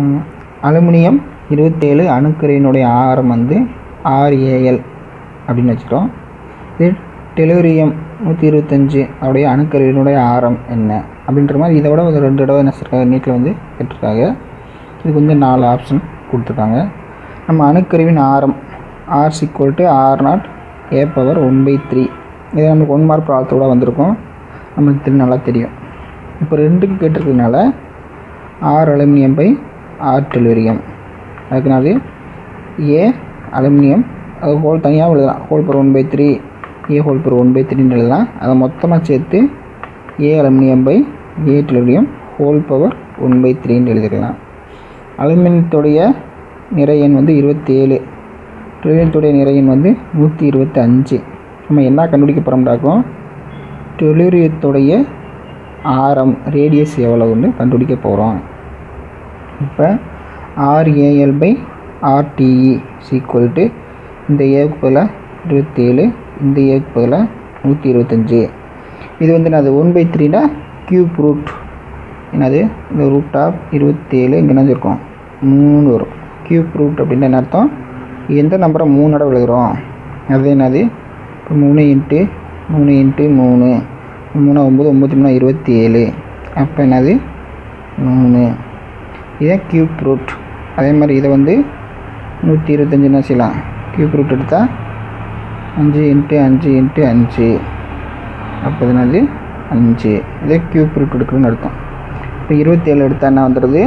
ம், அலுமினியம் இருபத்தேழு அணுக்கரையினுடைய ஆரம் வந்து ஆர்ஏஎல் அப்படின்னு வச்சுட்டோம் இது டெலூரியம் நூற்றி இருபத்தஞ்சு அவருடைய அணுக்கருவினுடைய ஆரம் என்ன அப்படின்ற மாதிரி இதை விட ஒரு ரெண்டு தடவை என்ன செஞ்சிருக்காங்க நீட்டில் வந்து கேட்டிருக்காங்க இதுக்கு வந்து நாலு ஆப்ஷன் கொடுத்துருக்காங்க நம்ம அணுக்கருவின் ஆரம் R equal to R nought A power one by three இது நமக்கு ஒன் மார்க் ப்ராப்ளத்தோட வந்திருக்கும் நம்மளுக்கு தெரி- நல்லா தெரியும் இப்போ ரெண்டுக்கு கேட்டிருக்கனால R aluminium by R tellurium அதுக்குனால ஏ அலுமினியம் அது ஹோல் தனியாக எழுதலாம் whole per one by three A whole per one by த்ரீன்னு எழுதலாம் அதை மொத்தமாக சேர்த்து A aluminium by A tellurium whole power one by த்ரீன்னு எழுதிக்கலாம் அலுமினியத்துடைய நிறை எண் வந்து இருபத்தேழு டெலூரியத்துடைய நிறை எண் வந்து நூற்றி இருபத்தி அஞ்சு நம்ம என்ன கண்டுபிடிக்க போகிறோம்டாக்கும் டெலூரியத்துடைய ஆரம் ரேடியஸ் எவ்வளவுன்னு கண்டுபிடிக்க போகிறோம் இப்போ RAL by RTE equal to இந்த ஏக்கு பதிலாக இருபத்தேழு இந்த ஏக்கு பதிலாக நூற்றி இருபத்தஞ்சி இது வந்து என்னது ஒன் பை த்ரீனா கியூப் ரூட் என்னது இந்த ரூட் ஆஃப் இருபத்தேழு இங்கே என்ன இருக்கும் மூணு வரும் கியூப் ரூட் அப்படின்னா என்ன அர்த்தம் எந்த நம்பரை மூணு தடவை எழுதுகிறோம் அது என்னது இப்போ மூணு இன்ட்டு மூணு இன்ட்டு மூணு மூணு ஒம்பது ஒம்பத்தி மூணு இருபத்தி ஏழு அப்போ என்னது மூணு இதான் கியூப் ரூட் அதே மாதிரி இதை வந்து நூற்றி இருபத்தஞ்சுன்னா செய்யலாம் கியூப் ரூட் எடுத்தால் அஞ்சு இன்ட்டு அஞ்சு இன்ட்டு அஞ்சு அப்போ என்னது அஞ்சு இதே கியூப் ரூட் எடுக்கணும்னு அர்த்தம் இப்போ இருபத்தேழு எடுத்தால் என்ன வந்துடுது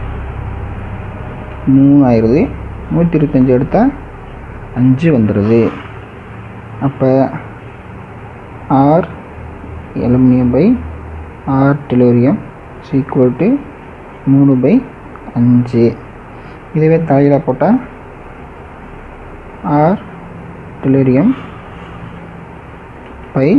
மூணு ஆயிடுது நூற்றி இருபத்தஞ்சி எடுத்தால் அஞ்சு வந்துடுது அப்போ R aluminium by R tellurium equal to மூணு பை அஞ்சு இதுவே தலையில் போட்டால் R tellurium by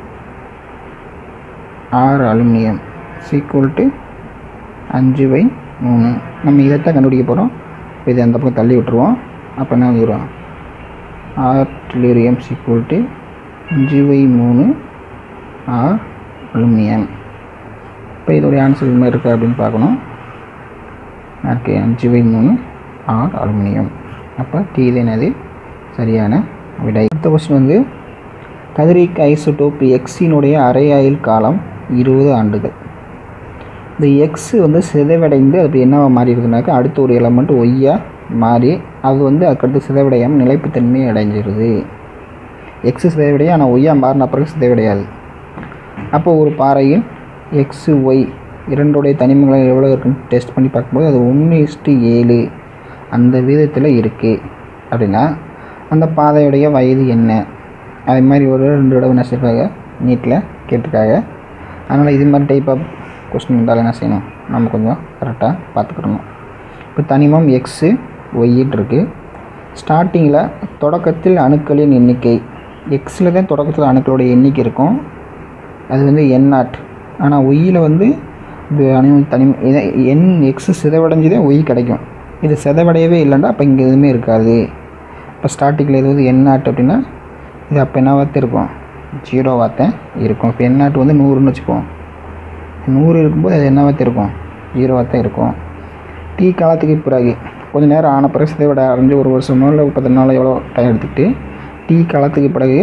R aluminium equal to அஞ்சு பை மூணு நம்ம இதைத்தான் கண்டுபிடிக்க போகிறோம் இப்போ இதை அந்த பக்கம் தள்ளி விட்டுருவோம் அப்போ என்ன வந்துடும் ஆர் டெலூரியம் சீக்குவல் டு அஞ்சு பை மூணு ஆர் அலுமினியம் இப்போ இதோடைய ஆன்சர் இது மாதிரி இருக்கா அப்படின்னு பார்க்கணும் ஓகே அஞ்சு பை மூணு ஆர் அலுமினியம் அப்போ டி இது என்னது சரியான விடை அடுத்த கொஸ்டின் வந்து கதிரிக் ஐசோடோப் எக்ஸினுடைய அரை ஆயுள் காலம் இருபது ஆண்டுகள் இந்த எக்ஸ் வந்து சிதைவடைந்து அது என்னவா மாறி இருக்குனாக்கா அடுத்த ஒரு எலமெண்ட் ஒய்யா மாறி அது வந்து அதுக்கடுத்து சிதைவடையாமல் நிலைப்புத்தன்மையை அடைஞ்சிருது எக்ஸ் சிதைவடைய ஆனால் ஒய்யா மாறின பிறகு சிதைவடையாது அப்போ ஒரு பாறையில் எக்ஸு ஒய் இரண்டுடைய தனிமங்கள் எவ்வளோ இருக்குன்னு டெஸ்ட் பண்ணி பார்க்கும்போது அது ஒன்று இஸ்ட்டு ஏழு அந்த விதத்தில் இருக்குது அப்படின்னா அந்த பாதையுடைய வயது என்ன அதே மாதிரி ஒரு ரெண்டு தடவை என்ன செய்வாங்க நீட்டில் கேட்டிருக்காங்க அதனால் இது மாதிரி டைப் ஆஃப் கொஸ்டின் இருந்தாலும் என்ன செய்யணும் நம்ம கொஞ்சம் கரெக்டாக பார்த்துக்கிடணும் இப்போ தனிமம் எக்ஸு ஒய்யிட்டு இருக்குது ஸ்டார்டிங்கில் தொடக்கத்தில் அணுக்களின் எண்ணிக்கை எக்ஸில் தான் தொடக்கத்தில் அணுக்களோட எண்ணிக்கை இருக்கும் அது வந்து என் நாட் ஆனால் ஒய்யில் வந்து இது அணு தனி இதை என் எக்ஸ் சிதைவடைஞ்சதே ஒய் கிடைக்கும் இது சிதைவடையவே இல்லைன்னா அப்போ இங்கே எதுவுமே இருக்காது இப்போ ஸ்டார்டிங்கில் இது வந்து என் நாட் அப்படின்னா இது அப்போ என்னவாத்தான் இருக்கும் ஜீரோவாத்தான் இருக்கும் இப்போ என் நாட் வந்து நூறுன்னு வச்சுக்குவோம் நூறு இருக்கும்போது அது என்னவாத்தான் இருக்கும் ஜீரோவாத்தான் இருக்கும் டீ காலத்துக்கு பிறகு கொஞ்சம் நேரம் ஆன பிறகு சிதைவடை அரைஞ்சு ஒரு வருஷமோ இல்லை பத்து நாள் எவ்வளோ டைம் எடுத்துக்கிட்டு டீ காலத்துக்கு பிறகு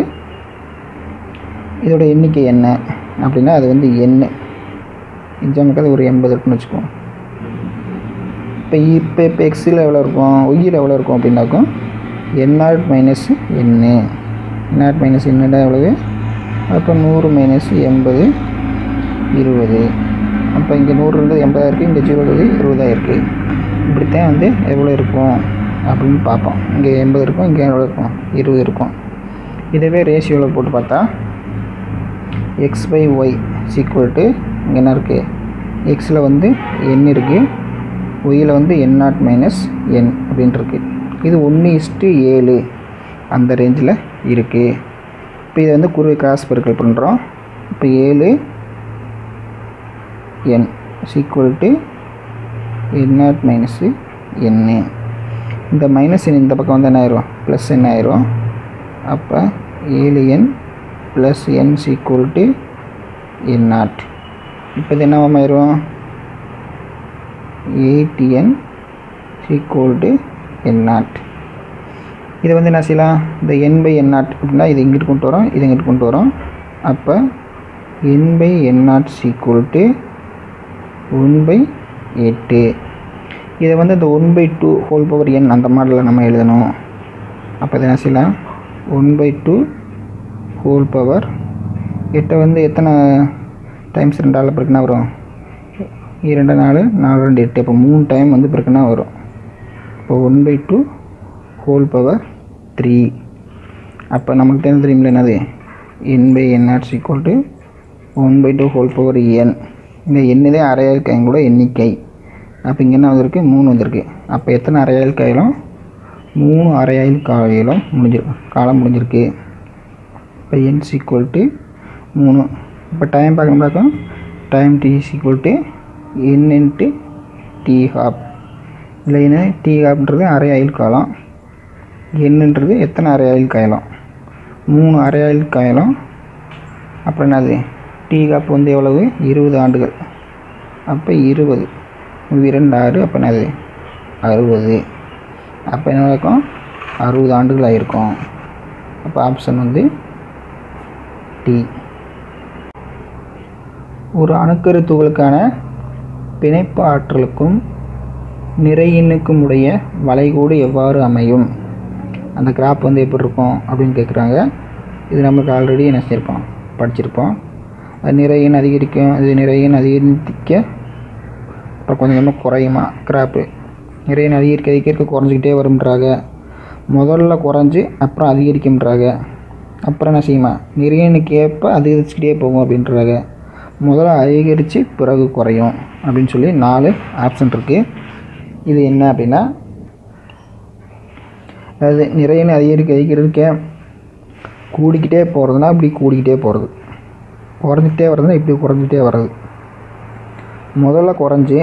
இதோட எண்ணிக்கை என்ன அப்படின்னா அது வந்து எண்ணு எக்ஸாம்பிளுக்கு அது ஒரு எண்பது இருக்குன்னு வச்சுக்குவோம் இப்போ இப்போ இப்போ எக்ஸில் எவ்வளோ இருக்கும் ஒய்யில் எவ்வளோ இருக்கும் அப்படின்னாக்கும் என்ஆட் மைனஸ் எண்ணு என்ஆட் மைனஸ் என்னடா எவ்வளவு அப்போ நூறு மைனஸ் எண்பது இருபது அப்போ இங்கே நூறு இருந்தது எண்பதாக இருக்குது இங்கே ஜீரோ இருந்தது இருபதாக இருக்குது இப்படித்தான் வந்து எவ்வளோ இருக்கும் அப்படின்னு பார்ப்போம் இங்கே எண்பது இருக்கும் இங்கே எவ்வளோ இருக்கும் இருபது இருக்கும் இதவே ரேஷியோவில் போட்டு பார்த்தா X by Y equal to இங்கே என்ன இருக்குது எக்ஸில் வந்து என் இருக்குது ஒய்யில் வந்து என் நாட் மைனஸ் என் அப்படின்ட்டு இருக்கு இது ஒன்று இஸ்ட்டு ஏழு அந்த ரேஞ்சில் இருக்குது இப்போ இதை வந்து குறுவை கிராஸ் பெருக்கல் பண்ணுறோம் இப்போ ஏழு N equal to N naught minus N இந்த மைனஸ் என் இந்த பக்கம் வந்து என்ன ஆயிரும் ப்ளஸ் என்ன ஆயிரும் அப்போ ஏழு N plus N equal to N naught இப்போ இது என்னவாயிரும் eight N equal to N naught இதை வந்து என்ன செய்யலாம் இந்த என் பை என் நாட் அப்படின்னா இது இங்கிட்டு கொண்டு வரோம் இது இங்கிட்டு கொண்டு வரோம் அப்போ N by N naught equal to one by எட்டு இதை வந்து இந்த one by two whole power N அந்த மாடலில் நம்ம எழுதணும் அப்போ இதை என்ன செய்யலாம் one by two whole power எட்டை வந்து எத்தனை டைம்ஸ் ரெண்டால் பிறக்குன்னா வரும் இரண்டு நாலு நாலு ரெண்டு எட்டு இப்போ மூணு டைம் வந்து பிறக்குன்னா வரும் இப்போ one by two whole power three அப்போ நமக்கு தெரிஞ்ச தெரியுமில்ல என்னது N by N naught equal to one by two whole power N இந்த எண்ணிதே அரையாள் காயங்களோட எண்ணிக்கை அப்போ இங்கே என்ன வந்திருக்கு மூணு வந்திருக்கு அப்போ எத்தனை அரையாள் காயிலும் மூணு அரையாயில் காயிலும் முடிஞ்சிருக்கு காலம் முடிஞ்சிருக்கு இப்போ என் ஈக்குவல் டு மூணு இப்போ டைம் பார்க்கணும் time T equal to N into T half இல்லை என்ன டி ஹாப்ன்றது அரை ஆயில் காலம் என்னன்றது எத்தனை அரை ஆயில் காயலாம் மூணு அரை ஆயில் காயலாம் அப்புறம் என்னது டி ஹாப் வந்து எவ்வளவு இருபது ஆண்டுகள் அப்போ இருபது இரண்டு ஆறு அப்போ என்னது அறுபது அப்போ என்ன இருக்கும் அறுபது ஆண்டுகள் ஆயிருக்கும் அப்போ ஆப்ஷன் வந்து டி ஒரு அணுக்கரு துகளுக்கான பிணைப்பு ஆற்றலுக்கும் நிறையினுக்கும் உடைய வளைகோடு எவ்வாறு அமையும் அந்த கிராப் வந்து எப்படி இருக்கும் அப்படின்னு கேட்குறாங்க இது நமக்கு ஆல்ரெடி என்ன செஞ்சிருப்போம் படிச்சிருப்போம் அது நிறையின் அதிகரிக்கும் அது நிறையின் அதிகரிக்க அப்புறம் கொஞ்சம் கொஞ்சமாக குறையுமா கிராப்பு நிறையின் அதிகரிக்க அதிகரிக்க குறைஞ்சிக்கிட்டே வரும்ன்றாங்க முதல்ல குறைஞ்சி அப்புறம் அதிகரிக்கும்ன்றாங்க அப்புறம் என்ன செய்யுமா நிறையனுக்கு ஏற்ப அதிகரிச்சுக்கிட்டே போகும் அப்படின்றாங்க முதல்ல அதிகரித்து பிறகு குறையும் அப்படின்னு சொல்லி நாலு ஆப்ஷன் இருக்குது இது என்ன அப்படின்னா அதாவது நிறைய அதிகரிக்க அதிகரிக்க கூடிக்கிட்டே போகிறதுனா இப்படி கூடிக்கிட்டே போகிறது குறைஞ்சிக்கிட்டே வர்றதுனா இப்படி குறைஞ்சிட்டே வர்றது முதல்ல குறைஞ்சி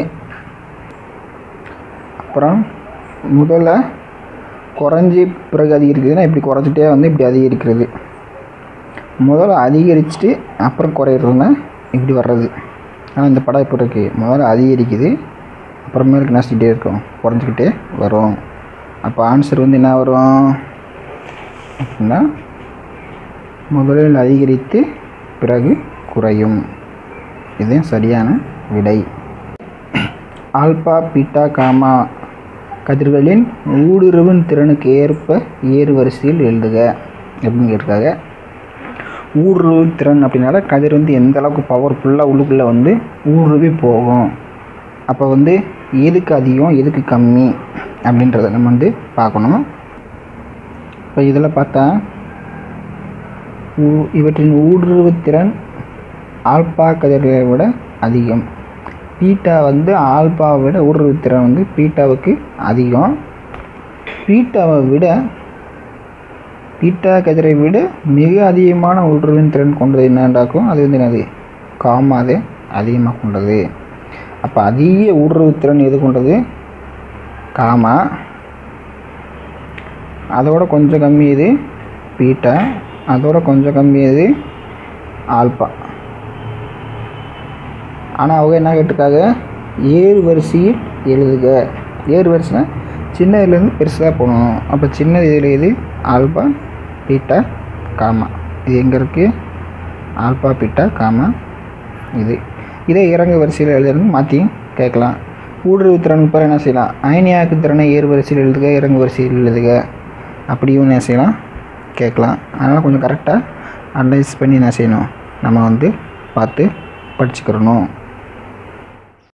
அப்புறம் முதல்ல குறைஞ்சி பிறகு அதிகரிக்குதுன்னா இப்படி குறைஞ்சிட்டே வந்து இப்படி அதிகரிக்கிறது முதல்ல அதிகரிச்சுட்டு அப்புறம் குறையிறதுன்னா இப்படி வர்றது ஆனால் இந்த படம் இப்போ இருக்குது முதல்ல அதிகரிக்குது அப்புறமேலுக்கு நசிக்கிட்டே இருக்கும் குறைஞ்சிக்கிட்டே வரும் அப்போ ஆன்சர் வந்து என்ன வரும் அப்படின்னா முதலில் அதிகரித்து பிறகு குறையும் இது சரியான விடை ஆல்பா பீட்டா காமா கதிர்களின் ஊடுருவின் திறனுக்கு ஏற்ப ஏறு வரிசையில் எழுதுக அப்படின்னு கேட்டிருக்காங்க ஊடுருவு திறன் அப்படின்னால கதிர் வந்து எந்த அளவுக்கு பவர்ஃபுல்லாக உள்ளுக்குள்ளே வந்து ஊடுருவி போகும் அப்போ வந்து எதுக்கு அதிகம் எதுக்கு கம்மி அப்படின்றத நம்ம வந்து பார்க்கணும் இப்போ இதில் பார்த்தா ஊ- இவற்றின் ஊடுருவு திறன் ஆல்பா கதிர்களை விட அதிகம் பீட்டா வந்து ஆல்பாவை விட ஊடுருவு திறன் வந்து பீட்டாவுக்கு அதிகம் பீட்டாவை விட பீட்டா கதிரை விட மிக அதிகமான ஊடுருவின் திறன் கொண்டது என்னண்டாக்கும் அது வந்து என்னது காமாது அதிகமாக கொண்டது அப்போ அதிக ஊடுருவு திறன் எது கொண்டது காமா அதோட கொஞ்சம் கம்மி இது பீட்டா அதோட கொஞ்சம் கம்மி இது ஆல்பா ஆனால் அவங்க என்ன கேட்டிருக்காங்க ஏறு வரிசையில் எழுதுக ஏறு வரிசைனா சின்னதுலேருந்து பெருசாக போகணும் அப்போ சின்னது இதில் இது ஆல்பா பீட்டா காமா இது எங்கே இருக்குது ஆல்பா பீட்டா காமா இது இதே இறங்கு வரிசையில் எழுதுறது மாற்றியும் கேட்கலாம் ஊடுருவு திறன் பேர் என்ன செய்யலாம் அயனியாக்கு திறனை ஏறு வரிசையில் எழுதுக இறங்கு வரிசையில் எழுதுக அப்படியும் என்ன செய்யலாம் கேட்கலாம் அதனால் கொஞ்சம் கரெக்டாக அனலைஸ் பண்ணி என்ன செய்யணும் நம்ம வந்து பார்த்து படிச்சுக்கிறணும்